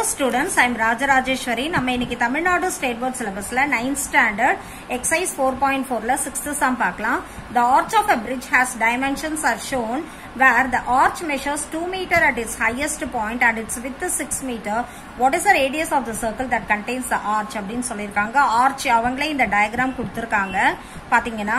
Students I'm Rajarajeswari நம்ம இன்னைக்கு Tamil Nadu state board சிலபஸ்ல ninth standard exercise four point ஃபோர்ல சிக்ஸ்த் சம் பார்க்கலாம் the arch of a bridge has dimensions are shown where the arch measures 2 meter at its highest point and its width is 6 meter what is the radius of the circle that contains the arch அப்படின்னு சொல்லியிருக்காங்க arch அவங்களே இந்த diagram கொடுத்துருக்காங்க பாத்தீங்கன்னா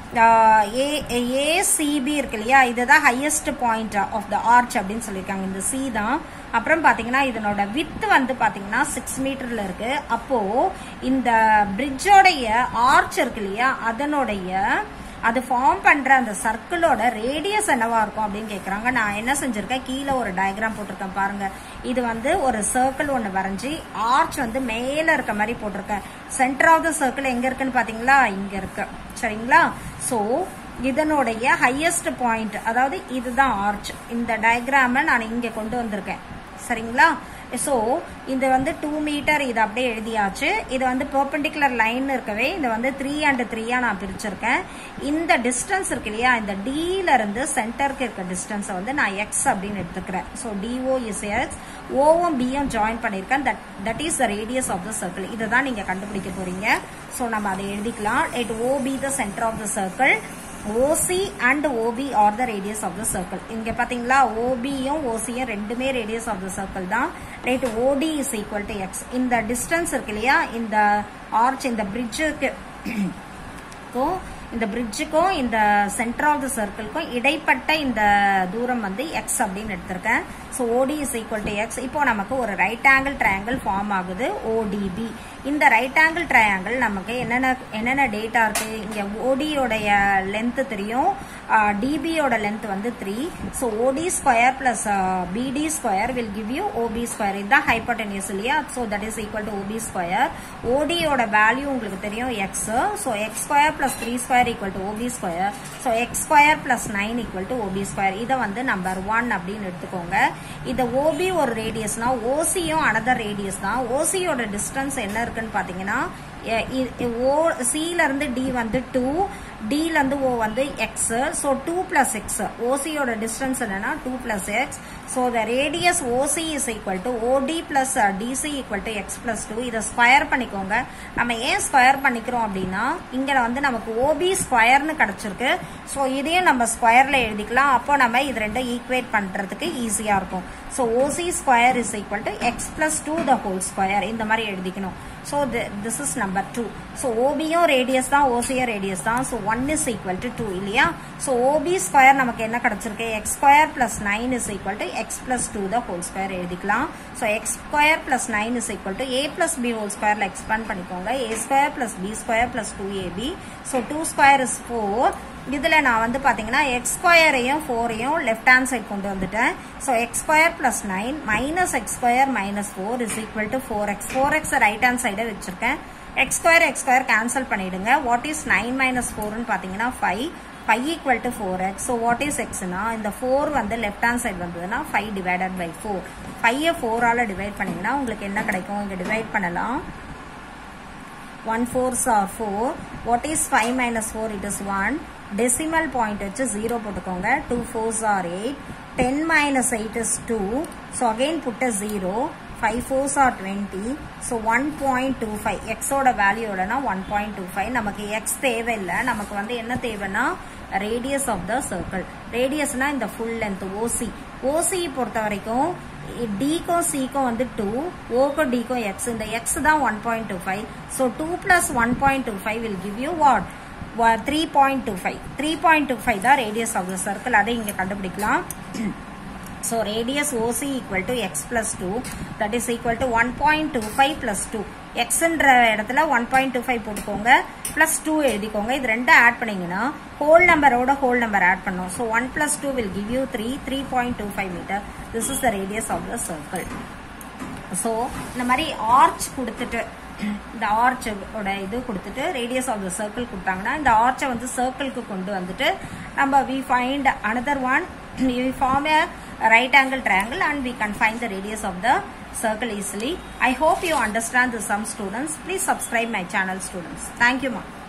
ACP இருக்கு இல்லையா இதுதான் highest point of the arch அப்படின்னு சொல்லியிருக்காங்க இந்த சி தான் அப்புறம் பாத்தீங்கன்னா இதனோட வித் வந்து பாத்தீங்கன்னா சிக்ஸ் மீட்டர்ல இருக்கு அப்போ இந்த பிரிட்ஜோடைய ஆர்ச் இருக்கு இல்லையா அதனுடைய அது ஃபார்ம் பண்ற அந்த சர்க்கிளோட ரேடியஸ் என்னவா இருக்கும் அப்படின்னு கேக்குறாங்க நான் என்ன செஞ்சிருக்கேன் கீழே ஒரு டயக்ராம் போட்டிருக்கேன் பாருங்க இது வந்து ஒரு சர்க்கிள் ஒன்று வரைஞ்சி ஆர்ச் வந்து மேல இருக்க மாதிரி போட்டிருக்கேன் சென்டர் ஆஃப் த சர்க்கிள் எங்க இருக்குன்னு பாத்தீங்களா இங்க இருக்கு சரிங்களா சோ இதனுடைய ஹையஸ்ட் பாயிண்ட் அதாவது இதுதான் ஆர்ச் இந்த டயக்ராம நான் இங்க கொண்டு வந்திருக்கேன் சரிங்களா ஸோ இது வந்து டூ மீட்டர் இது அப்படியே எழுதியாச்சு இது வந்து பெர்பெண்டிகுலர் லைன் இருக்கவே இது வந்து த்ரீ அண்ட் த்ரீயா நான் பிரிச்சிருக்கேன் இந்த டிஸ்டன்ஸ் இருக்கு இல்லையா இந்த டில இருந்து சென்டருக்கு இருக்க டிஸ்டன்ஸை வந்து நான் எக்ஸ் அப்படின்னு எடுத்துக்கிறேன் ஸோ டிஓ இஸ் எக்ஸ் ஓவும் பியும் ஜாயின் பண்ணியிருக்கேன் that that is the radius of the circle இதை தான் நீங்க கண்டுபிடிக்க போறீங்க ஸோ நம்ம அதை எழுதிக்கலாம் it O be the centre of the circle OC and OB are the radius of the circle. இங்க பாத்தீங்களா OBயும் OCயும் ரெண்டுமே radius of the circle தான். Right, OD is equal to X. இந்த distance இருக்கு இல்லையா இந்த arch இந்த bridgeக்கு இந்த பிரிட்ஜுக்கும் இந்த சென்டர் ஆஃப் த சர்க்கிள்க்கும் இடைப்பட்ட இந்த தூரம் வந்து எக்ஸ் அப்படின்னு எடுத்திருக்கேன் ஸோ ஓடி இஸ் ஈக்குவல் டு எக்ஸ் இப்போ நமக்கு ஒரு ரைட் ஆங்கிள் ட்ரையாங்கிள் ஃபார்ம் ஆகுது ஓடிபி இந்த ரைட் ஆங்கிள் ட்ரையாங்கிள் நமக்கு என்னென்ன என்னென்ன டேட்டா இருக்கு இங்க ஓடியோடைய லென்த் தெரியும் டிபியோட லென்த் வந்து three so OD square plus BD square will give you OB square இதுதான் ஹைப்பர்டெனியஸ் இல்லையா so that is equal to OB square ஓடியோட வேல்யூ உங்களுக்கு தெரியும் X so X square plus three square equal to OB square so X square plus nine equal to OB square இதை வந்து number one அப்படின்னு எடுத்துக்கோங்க இந்த OP ஒரு ரேடியஸ்னா ஓசியும் another radius தான் ஓசியோட டிஸ்டன்ஸ் என்ன இருக்குன்னு பாத்தீங்கன்னா ஓ சில இருந்து டி வந்து டூ டில இருந்து ஓ வந்து x so two plus x ஓசியோட டிஸ்டன்ஸ் என்னன்னா two plus x so the radius OC is equal to OD plus DC equal to x plus two இதை ஸ்கொயர் பண்ணிக்கோங்க நம்ம ஏன் ஸ்கொயர் பண்ணிக்கிறோம் அப்படின்னா இங்க வந்து நமக்கு ஓபி ஸ்கொயர்னு கிடைச்சிருக்கு ஸோ இதையும் நம்ம ஸ்கொயர்ல எழுதிக்கலாம் அப்போ நம்ம இது ரெண்டும் ஈக்குவேட் பண்றதுக்கு ஈஸியா இருக்கும் so OC square is equal to x plus two the whole square இந்த மாதிரி எழுதிக்கணும் so this is number two so ஓபியும் ரேடியஸ் தான் ஓசியும் ரேடியஸ் தான் so one is equal to two இல்லையா ஸோ ஓபி ஸ்கொயர் நமக்கு என்ன கிடைச்சிருக்கு x square plus nine is equal to x plus two the whole square எழுதிக்கலாம் so X square plus nine is equal to a plus b whole ஸ்கொயர்ல expand பண்ணிக்கோங்க a square plus b square plus two ab so two square is four இதுல நான் வந்து பாத்தீங்கன்னா x ஸ்கொயரையும் ஃபோரையும் left hand side கொண்டு வந்துட்டேன் so X square plus nine minus x square minus four is equal to four x four x right hand சைடை வச்சிருக்கேன் x square x square cancel பண்ணிடுங்க வாட் இஸ் நைன் மைனஸ் ஃபோர்னு பாத்தீங்கன்னா five five equal to four x so what is எக்ஸ்னா இந்த four வந்து left hand side வந்ததுன்னா five divided by four five ஃபோரால divide பண்ணீங்கன்னா உங்களுக்கு என்ன கிடைக்கும் இங்க டிவைட் பண்ணலாம் one fours are four what is five minus four it is one decimal point வச்சு ஜீரோ போட்டுக்கோங்க two fours are eight ten minus eight is two so again புட்ட zero five fours are twenty so one point two five எக்ஸோட வேல்யூடனா one point two five நமக்கு x தேவையில்லை நமக்கு வந்து என்ன தேவைன்னா ரேடியஸ் ஆஃப் த சர்க்கிள் ரேடியஸ்னா இந்த ஃபுல் லென்த் ஓசி ஓசி பொறுத்த வரைக்கும் டிக்கும் சிக்கும் வந்து டூ ஓக்கும் டிக்கும் எக்ஸ் இந்த எக்ஸ் தான் one point two five so two plus one point two five will give you what three point two five three point two five தான் ரேடியஸ் ஆஃப் த சர்க்கிள் அதை இங்கே கண்டுபிடிக்கலாம் So radius OC equal to x plus 2 that is equal to 1.25 plus 2 x ன்ற இடத்துல 1.25 போட்டுக்கோங்க plus 2 எழுதிக்கோங்க இது ரெண்டு ஆட் பண்ணீங்கன்னா ஹோல் நம்பரோட ஹோல் நம்பர் ஆட் பண்ணும் so 1 plus 2 will give you 3 3.25 meter this is the radius of the circle so இந்த மாதிரி ஆர்ச் கொடுத்துட்டு இந்த ஆர்ச்சோட இது கொடுத்துட்டு ரேடியஸ் ஆஃப் த சர்க்கிள் கொடுத்தாங்கன்னா இந்த ஆர்ச்சை வந்து சர்க்கிள்க்கு கொண்டு வந்துட்டு நம்ம we find another one we form a right angle triangle and we can find the radius of the circle easily. I hope you understand the sum students. Please subscribe my channel students. Thank you ma.